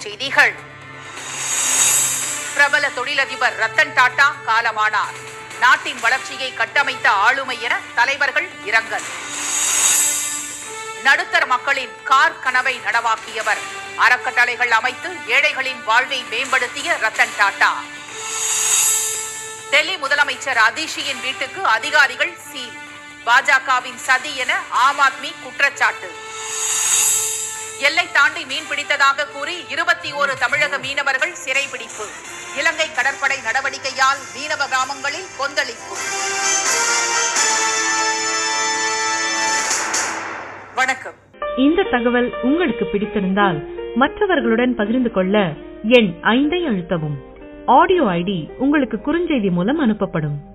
தலைப்புச் செய்திகள் பிரபல தொழிலதிபர் ரத்தன் டாடா காலமானார் நாட்டின் வளர்ச்சியை கட்டமைத்த ஆளுமை என தலைவர்கள் இரங்கல் நடுத்தர மக்களின் கார் கனவை நனவாக்கியவர் அறக்கட்டளைகள் அமைத்து ஏழைகளின் வாழ்வை மேம்படுத்திய ரத்தன் டாடா டெல்லி முதலமைச்சர் அதிஷியின் வீட்டுக்கு அதிகாரிகள் சீல் பாஜகவின் சதி என ஆம் ஆத்மி குற்றச்சாட்டு எல்லை தாண்டி மீன் பிடித்ததாக கூறி இருபத்தி ஓரு தமிழக மீனவர்கள் சிறைபிடிப்பு இலங்கை கடற்படை நடவடிக்கையால் மீனவ கிராமங்களில் கொந்தளிப்பு வணக்கம் இந்த தகவல் உங்களுக்கு பிடித்திருந்தால் மற்றவர்களுடன் பகிர்ந்து கொள்ள எண் ஐந்தை அழுத்தவும் ஆடியோ ஐடி உங்களுக்கு குறுஞ்செய்தி மூலம் அனுப்பப்படும்